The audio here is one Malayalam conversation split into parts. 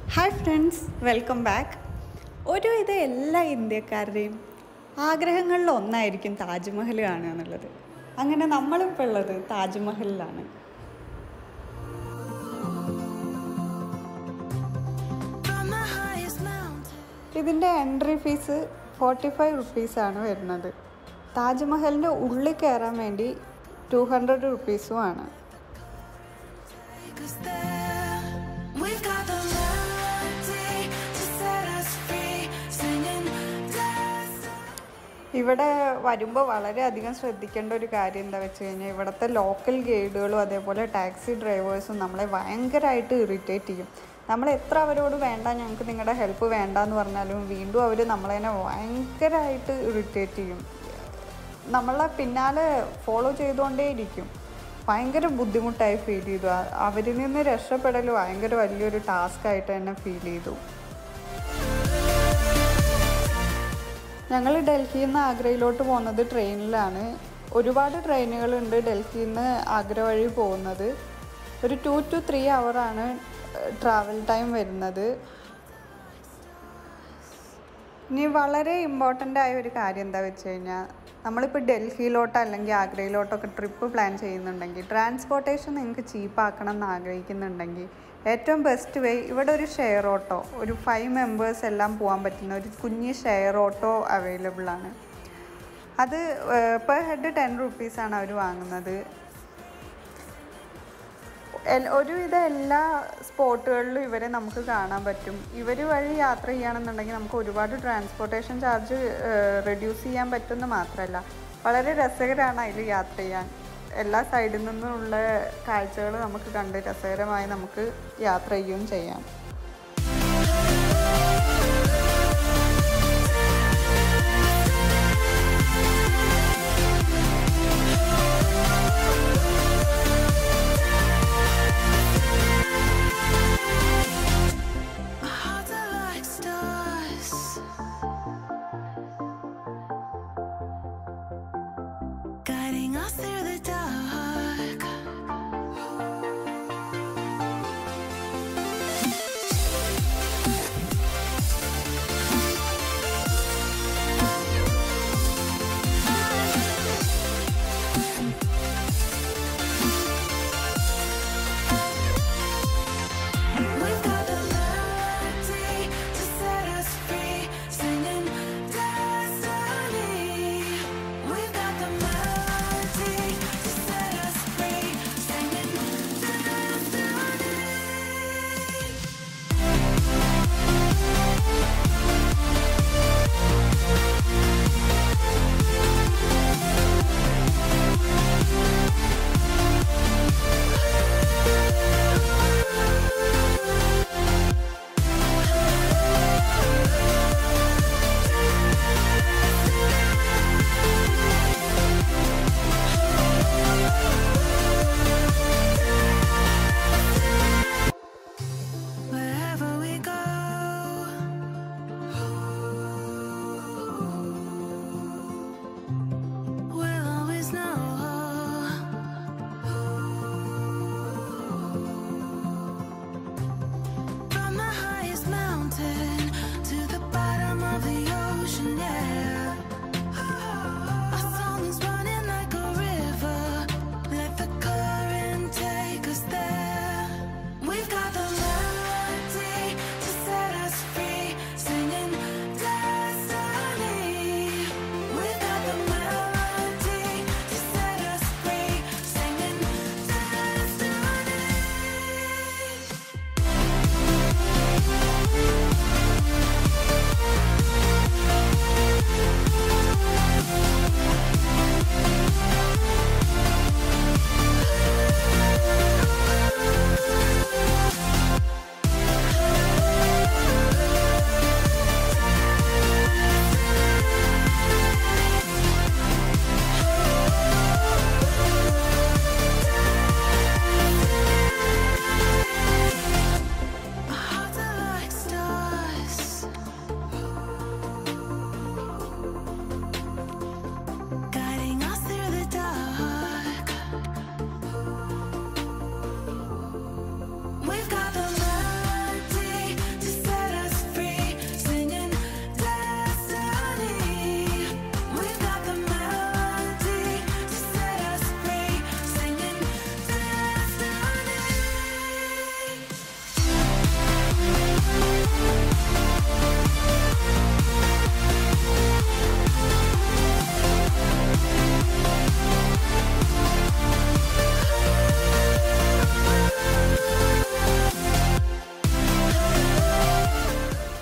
ഹായ് ഫ്രണ്ട്സ് വെൽക്കം ബാക്ക് ഒരുവിധ എല്ലാ ഇന്ത്യക്കാരുടെയും ആഗ്രഹങ്ങളിൽ ഒന്നായിരിക്കും താജ്മഹൽ കാണുക എന്നുള്ളത് അങ്ങനെ നമ്മളിപ്പോൾ ഉള്ളത് താജ്മഹലിലാണ് From the highest mountain. ഇതിൻ്റെ എൻട്രി ഫീസ് ഫോർട്ടി ഫൈവ് റുപ്പീസാണ് വരുന്നത് താജ്മഹലിൻ്റെ ഉള്ളിൽ കയറാൻ വേണ്ടി ടു ഹൺഡ്രഡ് റുപ്പീസുമാണ് Take us there. We've got the melody to set us free. Singing dance. ഇവിടെ വരുമ്പോൾ വളരെയധികം ശ്രദ്ധിക്കേണ്ട ഒരു കാര്യം എന്താ വെച്ച് കഴിഞ്ഞാൽ ഇവിടുത്തെ ലോക്കൽ ഗൈഡുകളും അതേപോലെ ടാക്സി ഡ്രൈവേഴ്സും നമ്മളെ ഭയങ്കരമായിട്ട് ഇറിറ്റേറ്റ് ചെയ്യും നമ്മൾ എത്ര അവരോട് വേണ്ട ഞങ്ങൾക്ക് നിങ്ങളുടെ ഹെൽപ്പ് വേണ്ട എന്ന് പറഞ്ഞാലും വീണ്ടും അവർ നമ്മളതിനെ ഭയങ്കരമായിട്ട് ഇറിറ്റേറ്റ് ചെയ്യും നമ്മളെ പിന്നാലെ ഫോളോ ചെയ്തുകൊണ്ടേയിരിക്കും ഭയങ്കര ബുദ്ധിമുട്ടായി ഫീൽ ചെയ്തു അ- അവരിൽ നിന്ന് രക്ഷപ്പെടൽ ഭയങ്കര വലിയൊരു ടാസ്ക് ആയിട്ട് തന്നെ ഫീൽ ചെയ്തു ഞങ്ങൾ ഡൽഹിയിൽ നിന്ന് ആഗ്രയിലോട്ട് പോകുന്നത് ട്രെയിനിലാണ് ഒരുപാട് ട്രെയിനുകളുണ്ട് ഡൽഹിയിൽ നിന്ന് ആഗ്ര വഴി പോകുന്നത് ഒരു ടു ടു ത്രീ ആണ് ട്രാവൽ ടൈം വരുന്നത് ഇനി വളരെ ഇമ്പോർട്ടൻ്റ് ആയ ഒരു കാര്യം എന്താ വെച്ച് കഴിഞ്ഞാൽ നമ്മളിപ്പോൾ ഡൽഹിയിലോട്ടോ അല്ലെങ്കിൽ ആഗ്രയിലോട്ടൊക്കെ ട്രിപ്പ് പ്ലാൻ ചെയ്യുന്നുണ്ടെങ്കിൽ ട്രാൻസ്പോർട്ടേഷൻ നിങ്ങൾക്ക് ചീപ്പാക്കണം എന്ന് ആഗ്രഹിക്കുന്നുണ്ടെങ്കിൽ ഏറ്റവും ബെസ്റ്റ് വേ ഇവിടെ ഒരു ഷെയർ ഓട്ടോ ഒരു ഫൈവ് മെമ്പേഴ്സ് എല്ലാം പോകാൻ പറ്റുന്ന ഒരു കുഞ്ഞ് ഷെയർ ഓട്ടോ അവൈലബിൾ ആണ് അത് പെർ ഹെഡ് ടെൻ റുപ്പീസാണ് അവർ വാങ്ങുന്നത് എൽ- ഒരുവിധ എല്ലാ സ്പോട്ടുകളിലും ഇവരെ നമുക്ക് കാണാൻ പറ്റും ഇവർ വഴി യാത്ര ചെയ്യുകയാണെന്നുണ്ടെങ്കിൽ നമുക്ക് ഒരുപാട് ട്രാൻസ്പോർട്ടേഷൻ ചാർജ് റെഡ്യൂസ് ചെയ്യാൻ പറ്റുമെന്ന് മാത്രമല്ല വളരെ രസകരമാണ് അതിൽ യാത്ര ചെയ്യാൻ എല്ലാ സൈഡിൽ നിന്നുമുള്ള കാഴ്ചകൾ നമുക്ക് കണ്ട് രസകരമായി നമുക്ക് യാത്ര ചെയ്യുകയും ചെയ്യാം Our hearts are like stars. Guiding us through the dark.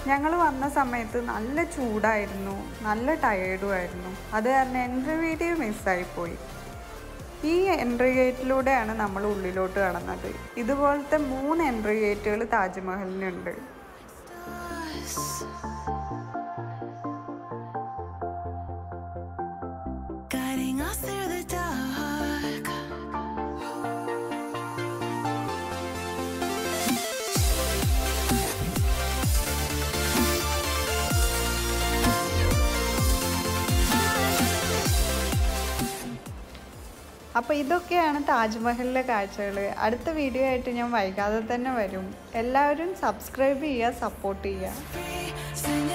ഞങ്ങൾ വന്ന സമയത്ത് നല്ല ചൂടായിരുന്നു നല്ല ടയേർഡും ആയിരുന്നു അത് കാരണം എൻട്രി വീഡിയോ മിസ്സായിപ്പോയി ഈ എൻട്രി ഗേറ്റിലൂടെയാണ് നമ്മൾ ഉള്ളിലോട്ട് കടന്നത് ഇതുപോലത്തെ മൂന്ന് എൻട്രി ഗേറ്റുകൾ താജ്മഹലിനുണ്ട് Us. Guiding us through the dark. അപ്പോൾ ഇതൊക്കെയാണ് താജ്മഹലിലെ കാഴ്ചകൾ അടുത്ത വീഡിയോ ആയിട്ട് ഞാൻ വൈകാതെ തന്നെ വരും എല്ലാവരും സബ്സ്ക്രൈബ് ചെയ്യുക സപ്പോർട്ട് ചെയ്യുക Free, sing